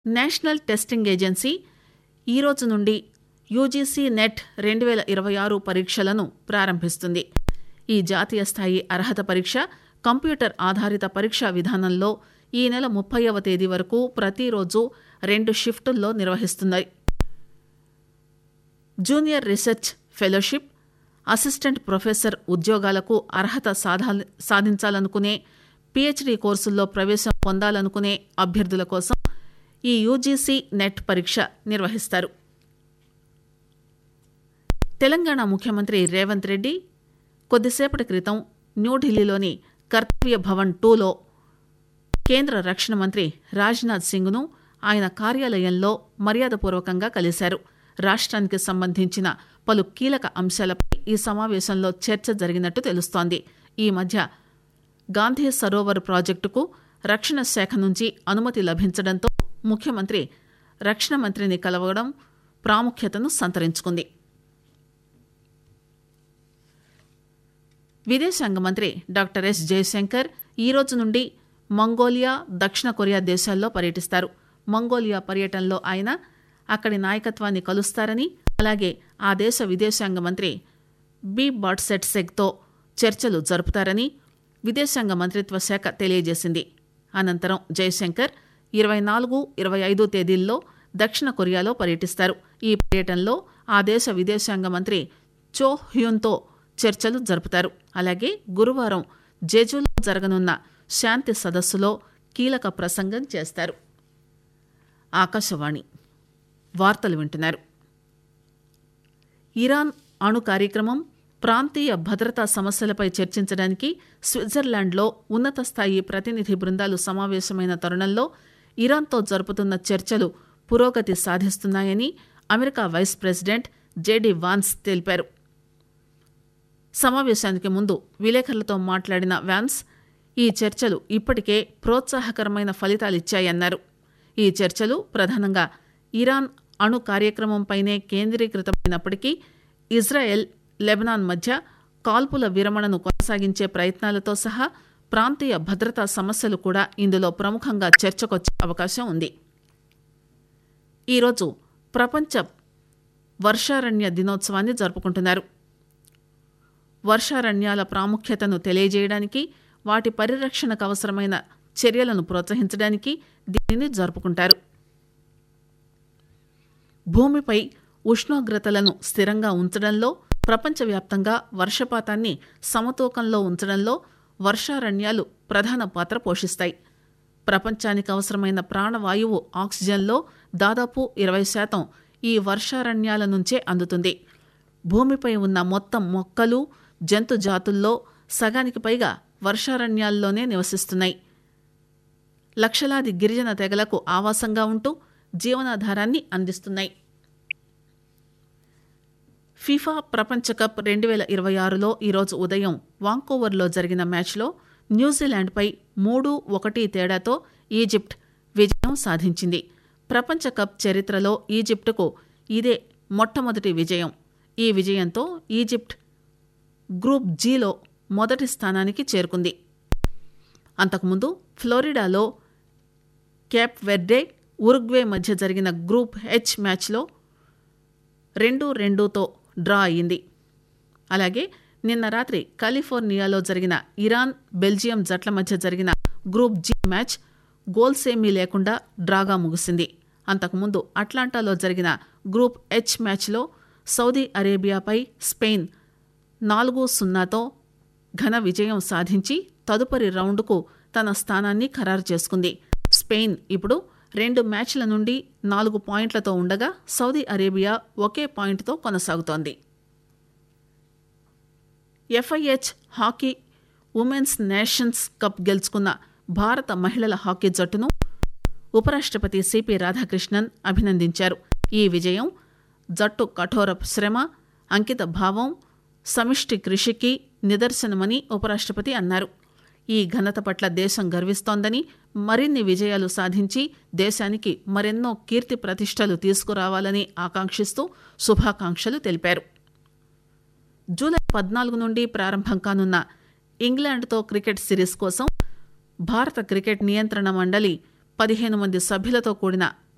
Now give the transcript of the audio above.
national testing agency ఈ రోజు నుండి యూజీసీ నెట్ రెండు వేల ఇరవై ఆరు పరీక్షలను ప్రారంభిస్తుంది ఈ జాతీయ స్థాయి అర్హత పరీక్ష కంప్యూటర్ ఆధారిత పరీక్షా విధానంలో ఈ నెల ముప్పైవ తేదీ వరకు ప్రతిరోజు రెండు షిఫ్టుల్లో నిర్వహిస్తున్నాయి junior research fellowship assistant professor ఉద్యోగాలకు అర్హత సాధా సాధించాలనుకునే పీహెచ్డీ కోర్సుల్లో ప్రవేశం పొందాలనుకునే అభ్యర్థుల కోసం ఈ యూజీసీ నెట్ పరీక్ష నిర్వహిస్తారు తెలంగాణ ముఖ్యమంత్రి రేవంత్ రెడ్డి కొద్దిసేపటి క్రితం న్యూఢిల్లీలోని కర్తవ్య భవన్ టూలో కేంద్ర రక్షణ మంత్రి రాజ్నాథ్ సింగ్ను ఆయన కార్యాలయంలో మర్యాదపూర్వకంగా కలిశారు రాష్ట్రానికి సంబంధించిన పలు కీలక అంశాలపై ఈ సమావేశంలో చర్చ జరిగినట్టు తెలుస్తోంది ఈ మధ్య గాంధీ సరోవర్ ప్రాజెక్టుకు రక్షణ శాఖ నుంచి అనుమతి లభించడంతో ముఖ్యమంత్రి రక్షణ మంత్రిని కలవడం ప్రాముఖ్యతను సంతరించుకుంది విదేశాంగ మంత్రి డాక్టర్ ఎస్ జయశంకర్ ఈ రోజు నుండి మంగోలియా దక్షిణ కొరియా దేశాల్లో పర్యటిస్తారు మంగోలియా పర్యటనలో ఆయన అక్కడి నాయకత్వాన్ని కలుస్తారని అలాగే ఆ దేశ విదేశాంగ మంత్రి బి బాట్సెట్సెగ్తో చర్చలు జరుపుతారని విదేశాంగ మంత్రిత్వ శాఖ తెలియజేసింది అనంతరం జయశంకర్ ఇరవై నాలుగు ఇరవై ఐదు తేదీల్లో దక్షిణ కొరియాలో పర్యటిస్తారు ఈ పర్యటనలో ఆ దేశ విదేశాంగ మంత్రి చో హ్యూన్తో చర్చలు జరుపుతారు అలాగే గురువారం జెజులో జరగనున్న శాంతి సదస్సులో కీలక ప్రసంగం చేస్తారు ఆకాశవాణి వార్తలు వింటున్నారు ఇరాన్ అణు కార్యక్రమం ప్రాంతీయ భద్రతా సమస్యలపై చర్చించడానికి స్విట్జర్లాండ్లో ఉన్నత స్థాయి ప్రతినిధి బృందాలు సమావేశమైన తరుణంలో ఇరాన్తో జరుపుతున్న చర్చలు పురోగతి సాధిస్తున్నాయని America vice president JD Vance తెలిపారు సమావేశానికి ముందు విలేకరులతో మాట్లాడిన వ్యాన్స్ ఈ చర్చలు ఇప్పటికే ప్రోత్సాహకరమైన ఫలితాలిచ్చాయన్నారు ఈ చర్చలు ప్రధానంగా ఇరాన్ అణు కార్యక్రమంపైనే కేంద్రీకృతమైనప్పటికీ ఇజ్రాయెల్ లెబనాన్ మధ్య కాల్పుల విరమణను కొనసాగించే ప్రయత్నాలతో సహా ప్రాంతీయ భద్రతా సమస్యలు కూడా ఇందులో ప్రముఖంగా చర్చకొచ్చే అవకాశం ఉంది ఈరోజు ప్రపంచ వర్షారణ్య దినోత్సవాన్ని జరుపుకుంటున్నారు వర్షారణ్యాల ప్రాముఖ్యతను తెలియజేయడానికి వాటి పరిరక్షణకు అవసరమైన చర్యలను ప్రోత్సహించడానికి దీనిని జరుపుకుంటారు భూమిపై ఉష్ణోగ్రతలను స్థిరంగా ఉంచడంలో ప్రపంచవ్యాప్తంగా వర్షపాతాన్ని సమతూకంలో ఉంచడంలో వర్షారణ్యాలు ప్రధాన పాత్ర పోషిస్తాయి ప్రపంచానికి అవసరమైన ప్రాణవాయువు ఆక్సిజన్లో దాదాపు ఇరవై శాతం ఈ వర్షారణ్యాల నుంచే అందుతుంది భూమిపై ఉన్న మొత్తం మొక్కలు జంతు జాతుల్లో సగానికి పైగా వర్షారణ్యాల్లోనే నివసిస్తున్నాయి లక్షలాది గిరిజన తెగలకు ఆవాసంగా ఉంటూ జీవనాధారాన్ని అందిస్తున్నాయి ఫిఫా ప్రపంచ కప్ రెండు వేల ఇరవై ఆరులో ఈరోజు ఉదయం వాంకోవర్లో జరిగిన మ్యాచ్లో న్యూజిలాండ్పై మూడు ఒకటి తేడాతో ఈజిప్ట్ విజయం సాధించింది ప్రపంచ కప్ చరిత్రలో ఈజిప్టుకు ఇదే మొట్టమొదటి విజయం ఈ విజయంతో ఈజిప్ట్ గ్రూప్ జీలో మొదటి స్థానానికి చేరుకుంది అంతకుముందు ఫ్లోరిడాలో క్యాప్ వెర్డే ఉరుగ్వే మధ్య జరిగిన గ్రూప్ హెచ్ మ్యాచ్లో రెండు రెండుతో డ్రా అయ్యింది అలాగే నిన్న రాత్రి కాలిఫోర్నియాలో జరిగిన ఇరాన్ బెల్జియం జట్ల మధ్య జరిగిన గ్రూప్ జీ మ్యాచ్ గోల్స్ ఏమీ లేకుండా డ్రాగా ముగిసింది అంతకుముందు అట్లాంటాలో జరిగిన గ్రూప్ హెచ్ మ్యాచ్లో సౌదీ అరేబియాపై స్పెయిన్ నాలుగు సున్నాతో ఘన విజయం సాధించి తదుపరి రౌండ్కు తన స్థానాన్ని ఖరారు చేసుకుంది స్పెయిన్ ఇప్పుడు రెండు మ్యాచ్ల నుండి నాలుగు పాయింట్లతో ఉండగా సౌదీ అరేబియా ఒకే పాయింట్తో కొనసాగుతోంది FIH hockey women's nations cup గెలుచుకున్న భారత మహిళల హాకీ జట్టును ఉపరాష్ట్రపతి సిపి రాధాకృష్ణన్ అభినందించారు ఈ విజయం జట్టు కఠోర శ్రమ అంకిత భావం సమిష్టి కృషికి నిదర్శనమని ఉపరాష్ట్రపతి అన్నారు ఈ ఘనత పట్ల దేశం గర్విస్తోందని మరిన్ని విజయాలు సాధించి దేశానికి మరెన్నో కీర్తి ప్రతిష్టలు తీసుకురావాలని ఆకాంక్షిస్తూ శుభాకాంక్షలు తెలిపారు జూలై పద్నాలుగు నుండి ప్రారంభం కానున్న ఇంగ్లాండ్తో క్రికెట్ సిరీస్ కోసం భారత క్రికెట్ నియంత్రణ మండలి పదిహేను మంది సభ్యులతో కూడిన